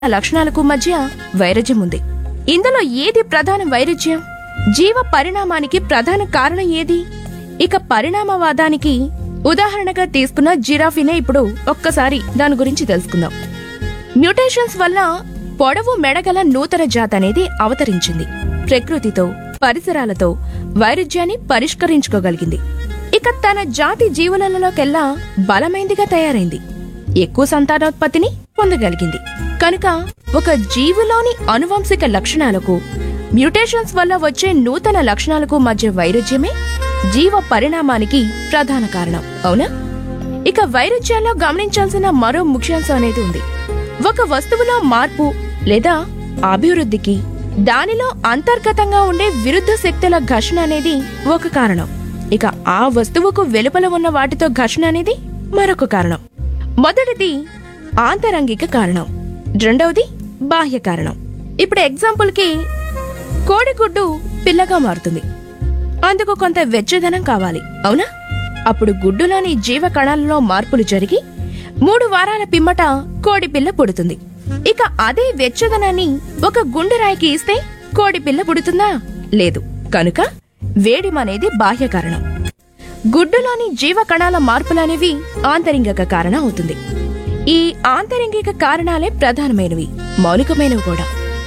లక్షణాలకు మధ్య వైరుధ్యం ఉంది ఇందులో ఏది ప్రధాన వైరుధ్యం జీవ పరిణామానికి ప్రధాన కారణం ఏది ఇక పరిణామవాదానికి ఉదాహరణగా తీసుకున్న జిరాఫీనే ఇప్పుడు ఒక్కసారి దాని గురించి తెలుసుకుందాం మ్యూటేషన్స్ వల్ల పొడవు మెడగల నూతన జాతి అనేది అవతరించింది ప్రకృతితో పరిసరాలతో వైరుధ్యాన్ని పరిష్కరించుకోగలిగింది ఇక తన జాతి జీవులలోకెల్లా బలమైందిగా తయారైంది ఎక్కువ సంతానోత్పత్తిని పొందగలిగింది కనుక ఒక జీవులోని అనువంశిక లక్షణాలకు మ్యూటేషన్స్ వల్ల వచ్చే నూతన లక్షణాలకు మధ్య వైరుధ్యమే జీవ పరిణామానికి ప్రధాన కారణం అవునా ఇక వైరుధ్యాల్లో గమనించాల్సిన మరో ముఖ్యాంశం అనేది ఉంది ఒక వస్తువులో మార్పు లేదా అభివృద్ధికి దానిలో అంతర్గతంగా ఉండే విరుద్ధ శక్తుల ఘర్షణ అనేది ఒక కారణం ఇక ఆ వస్తువుకు వెలుపల ఉన్న వాటితో ఘర్షణ అనేది మరొక కారణం మొదటిది ఆంతరంగిక కారణం రెండవది బాహ్య కారణం ఇప్పుడు ఎగ్జాంపుల్కి కోడిగుడ్డు పిల్లగా మారుతుంది అందుకు కొంత వెచ్చదనం కావాలి అవునా అప్పుడు గుడ్డులోని జీవ కణాలలో మార్పులు జరిగి మూడు వారాల పిమ్మట కోడి పిల్ల పుడుతుంది ఇక అదే వెచ్చదనాన్ని ఒక గుండెరాయికి ఇస్తే కోడి పిల్ల పుడుతుందా లేదు కనుక వేడిమనేది బాహ్య కారణం గుడ్డులోని జీవ కణాల మార్పులనేవి ఆంతరింగిక కారణం అవుతుంది ఈ ఆంతరింగిక కారణాలే ప్రధానమైనవి మౌలికమైనవి కూడా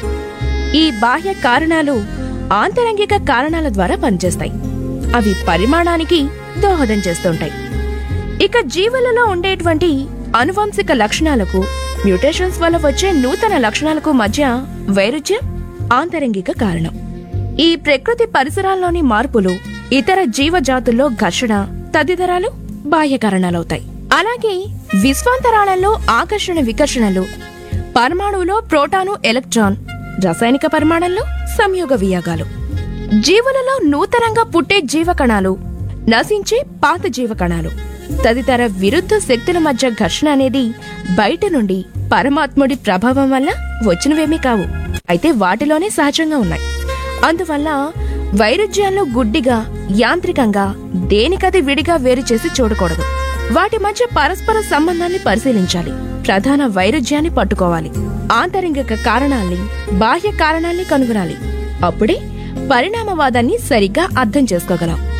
ఈ బాహ్య కారణాలు ఆంతరంగిక కారణాల ద్వారా పనిచేస్తాయి అవి పరిమాణానికి దోహదం చేస్తుంటాయి ఇక జీవులలో ఉండేటువంటి అనువంశిక లక్షణాలకు మ్యూటేషన్స్ వల్ల వచ్చే నూతన లక్షణాలకు మధ్య వైరుధ్యం ఆంతరంగిక కారణం ఈ ప్రకృతి పరిసరాల్లోని మార్పులు ఇతర జీవజాతుల్లో ఘర్షణ తదితరాలు బాహ్య కారణాలవుతాయి అలాగే విశ్వాంతరాళంలో ఆకర్షణ వికర్షణలు పరమాణువులో ప్రోటాను ఎలక్ట్రాన్ రసాయనిక పరిమాణంలో సంయోగ వియాగాలు జీవులలో నూతనంగా పుట్టే జీవకణాలు నశించే పాత జీవకణాలు తదితర విరుద్ధ శక్తుల మధ్య ఘర్షణ అనేది బయట నుండి పరమాత్ముడి ప్రభావం వల్ల వచ్చినవేమీ కావు అయితే వాటిలోనే సహజంగా ఉన్నాయి అందువల్ల వైరుధ్యాలను గుడ్డిగా యాంత్రికంగా దేనికది విడిగా వేరు చేసి చూడకూడదు వాటి మధ్య పరస్పర సంబంధాన్ని పరిశీలించాలి ప్రధాన వైరుధ్యాన్ని పట్టుకోవాలి ఆంతరింగిక కారణాల్ని బాహ్య కారణాల్ని కనుగొనాలి అప్పుడే పరిణామవాదాన్ని సరిగ్గా అర్థం చేసుకోగలం